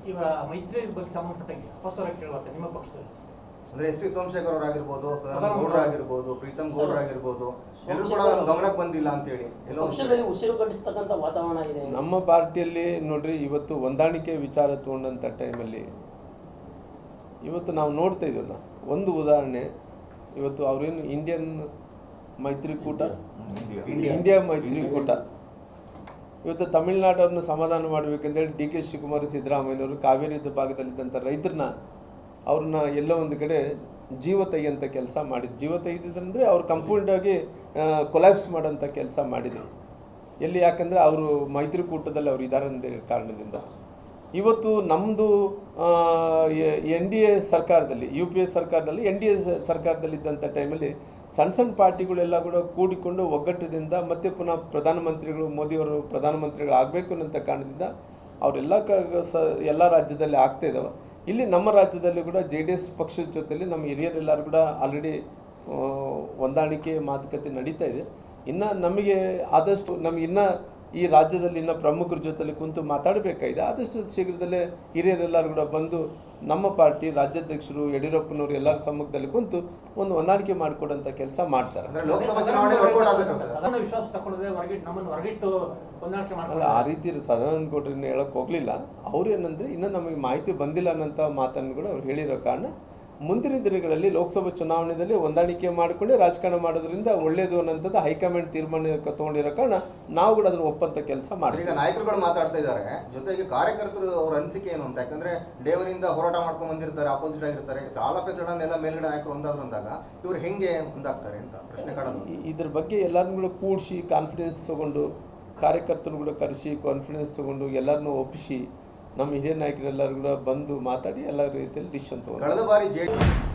ಇವರ ಮೈತ್ರಿ ಬಗ್ಗೆ ಸಂಬಂಧಪಟ್ಟಂಗೆ ಅಪಸ್ವರ ಕೇಳುತ್ತೆ ನಿಮ್ಮ ಪಕ್ಷದಲ್ಲಿ ಅಂದ್ರೆ ಎಸ್ ಟಿ ಸೋಮಶೇಖರ್ ಅವರಾಗಿರ್ಬೋದು ಸದಾನಂದ ಸದಾನಂದ ಗೌಡ್ರ ಗೌಡ್ರ. ಆಗಿರ್ಬೋದು ಪ್ರೀತಮ್ ಗೌಡ್ರ ಆಗಿರ್ಬೋದು ಎಲ್ಲರೂ ಕೂಡ ಸೋಮಶೇಖರ್ ಗಮನಕ್ಕೆ ಬಂದಿಲ್ಲ ಅಂತ ಹೇಳಿ ಎಲ್ಲೋ ಒಂದ್ ಪಕ್ಷದಲ್ಲಿ ಕಡೆ. ಉಸಿರುಗಟ್ಟಿಸ್ತಕ್ಕಂಥ ವಾತಾವರಣ ಇದೆ ನಮ್ಮ ಪಾರ್ಟಿಯಲ್ಲಿ ನೋಡ್ರಿ ಇವತ್ತು ಹೊಂದಾಣಿಕೆ ವಿಚಾರ ತಗೊಂಡಂಥ ಟೈಮಲ್ಲಿ ಇವತ್ತು ನಾವು ನೋಡ್ತಾ ಇದೀವಲ್ಲ ಒಂದು ಉದಾಹರಣೆ ಇವತ್ತು ಅವ್ರೇನು ಇಂಡಿಯನ್ ಮೈತ್ರಿಕೂಟ ಇಂಡಿಯಾ. ಇಂಡಿಯಾ ಮೈತ್ರಿಕೂಟ ಇವತ್ತು ತಮಿಳುನಾಡನ್ನು ಸಮಾಧಾನ ಮಾಡಬೇಕಂತೇಳಿ ಡಿ ಕೆ ಶಿವಕುಮಾರ್ ಸಿದ್ದರಾಮಯ್ಯನವರು ಕಾವೇರಿ ಭಾಗದಲ್ಲಿದ್ದಂಥ ರೈತರನ್ನ ಅವ್ರನ್ನ ಎಲ್ಲೋ ಒಂದು ಕಡೆ ಜೀವ ತೆಗೆಯಂಥ ಕೆಲಸ ಮಾಡಿದ್ರು ಜೀವ ತೆಗೆದಿದ್ರಂದ್ರೆ ಅವ್ರು ಕಂಪ್ಲೀಟ್ ಆಗಿ ಕೊಲಾಪ್ಸ್ ಮಾಡೋಂಥ ಕೆಲಸ ಮಾಡಿದರು ಎಲ್ಲಿ ಯಾಕಂದರೆ ಅವರು ಮೈತ್ರಿಕೂಟದಲ್ಲಿ ಅವ್ರು ಇದ್ದಾರೆ ಅಂದ ಕಾರಣದಿಂದ ಇವತ್ತು ನಮ್ಮದು ಎನ್ ಡಿ ಎ ಸರ್ಕಾರದಲ್ಲಿ ಯು ಪಿ ಎ ಸರ್ಕಾರದಲ್ಲಿ ಎನ್ ಡಿ ಎ ಸರ್ಕಾರದಲ್ಲಿದ್ದಂಥ ಟೈಮಲ್ಲಿ ಸಣ್ಣ ಸಣ್ಣ ಪಾರ್ಟಿಗಳೆಲ್ಲ ಕೂಡ ಕೂಡಿಕೊಂಡು ಒಗ್ಗಟ್ಟದಿಂದ ಮತ್ತೆ ಪುನಃ ಪ್ರಧಾನಮಂತ್ರಿಗಳು ಮೋದಿಯವರು ಪ್ರಧಾನಮಂತ್ರಿಗಳು ಆಗಬೇಕು ಅನ್ನೋಂಥ ಕಾರಣದಿಂದ ಅವರೆಲ್ಲ ಕ ಸ ಎಲ್ಲ ರಾಜ್ಯದಲ್ಲಿ ಆಗ್ತಾ ಇದ್ದಾವೆ ಇಲ್ಲಿ ನಮ್ಮ ರಾಜ್ಯದಲ್ಲಿ ಕೂಡ ಜೆ ಡಿ ಎಸ್ ಪಕ್ಷದ ಜೊತೆಲಿ ನಮ್ಮ ಹಿರಿಯರೆಲ್ಲರೂ ಕೂಡ ಆಲ್ರೆಡಿ ಹೊಂದಾಣಿಕೆ ಮಾತುಕತೆ ನಡೀತಾ ಇದೆ ಇನ್ನು ನಮಗೆ ಆದಷ್ಟು ನಮ್ಗೆ ಇನ್ನೂ ಈ ರಾಜ್ಯದಲ್ಲಿ ಇನ್ನು ಪ್ರಮುಖರ ಜೊತೆಲಿ ಕುಂತು ಮಾತಾಡಬೇಕಾಗಿದೆ ಆದಷ್ಟು ಶೀಘ್ರದಲ್ಲೇ ಹಿರಿಯರೆಲ್ಲರೂ ಕೂಡ ಬಂದು ನಮ್ಮ ಪಾರ್ಟಿ ರಾಜ್ಯಾಧ್ಯಕ್ಷರು ಯಡಿಯೂರಪ್ಪನವರು ಎಲ್ಲರ ಸಮ್ಮುಖದಲ್ಲಿ ಕುಂತು ಒಂದು ಹೊಂದಾಣಿಕೆ ಮಾಡಿಕೊಡೋಂಥ ಕೆಲಸ ಮಾಡ್ತಾರೆ ಅಂದ್ರೆ ಲೋಕಸಭಾ ಚುನಾವಣೆ ವರ್ಕೌಟ್ ಆಗುತ್ತೆ ಸರ್ ಸದನ ವಿಶ್ವಾಸ ತಗೊಳ್ಳದೆ ಹೊರಗಿಟ್ಟು ನಮ್ಮನ್ನು ಹೊರಗಿಟ್ಟು ಹೊಂದಾಣಿಕೆ ಅಲ್ಲ ಮಾಡ್ಕೊಳ್ಳಿ ಆ ರೀತಿ ಸದಾನಂದ ಗೌಡ್ರನ್ನ ಹೇಳಕ್ ಹೋಗ್ಲಿಲ್ಲ ಅವ್ರು ಏನಂದ್ರೆ ಇನ್ನೂ ನಮಗೆ ಮಾಹಿತಿ ಬಂದಿಲ್ಲ ಅನ್ನೋಂಥ ಮಾತನ್ನು ಕೂಡ ಅವ್ರು ಹೇಳಿರೋ ಕಾರಣ ಮುಂದಿನ ದಿನಗಳಲ್ಲಿ ಲೋಕಸಭಾ ಚುನಾವಣೆಯಲ್ಲಿ ಹೊಂದಾಣಿಕೆ ಮಾಡಿಕೊಂಡೆ ರಾಜಕಾರಣ ಮಾಡೋದ್ರಿಂದ ಒಳ್ಳೇದು ಅನ್ನೋಂಥದ್ದು ಹೈಕಮಾಂಡ್ ತೀರ್ಮಾನ ತಗೊಂಡಿರೋ ಕಾರಣ ನಾವು ಕೂಡ ಅದನ್ನ ಒಪ್ಪಂತ ಕೆಲಸ ಸರ್, ಈಗ ಮಾಡ್ತೀವಿ ನಾಯಕರುಗಳು ಮಾತಾಡ್ತಾ ಇದ್ದಾರೆ ಜೊತೆಗೆ ಕಾರ್ಯಕರ್ತರು ಅವ್ರ ಅನಿಸಿಕೆ ಏನು ಅಂತ ಯಾಕಂದ್ರೆ ಡೇವರಿಂದ ಹೋರಾಟ ಮಾಡ್ಕೊಂಡ್ ಬಂದಿರ್ತಾರೆ ಆಪೋಸಿಟ್ ಆಗಿರ್ತಾರೆ ಆಲ್ ಆಫ್ ಎ ಸಡನ್ ಎಲ್ಲ ಮೇಲ್ಗಡೆ ನಾಯಕರು ಒಂದಾದ್ರು ಅಂದಾಗ ಇವ್ರು ಹೆಂಗೆ ಒಂದಾಗ್ತಾರೆ ಅಂತ ಪ್ರಶ್ನೆ ಕಾಡೋದು ಇ- ಇದ್ರ ಬಗ್ಗೆ ಎಲ್ಲರನ್ನೂ ಕೂಡ ಕೂಡಿಸಿ ಕಾನ್ಫಿಡೆನ್ಸ್ ತಗೊಂಡು ಕಾರ್ಯಕರ್ತರು ಕೂಡ ಕರೆಸಿ ಕಾನ್ಫಿಡೆನ್ಸ್ ತಗೊಂಡು ಎಲ್ಲರನ್ನೂ ಒಪ್ಪಿಸಿ ನಮ್ಮ ಹಿರಿಯ ನಾಯಕರೆಲ್ಲರೂ ಕೂಡ ಬಂದು ಮಾತಾಡಿ ಎಲ್ಲ ರೀತಿಯಲ್ಲಿ ಡಿಸಿಷನ್ ತಗೊಂಡು ಕಳೆದ ಬಾರಿ ಜೆ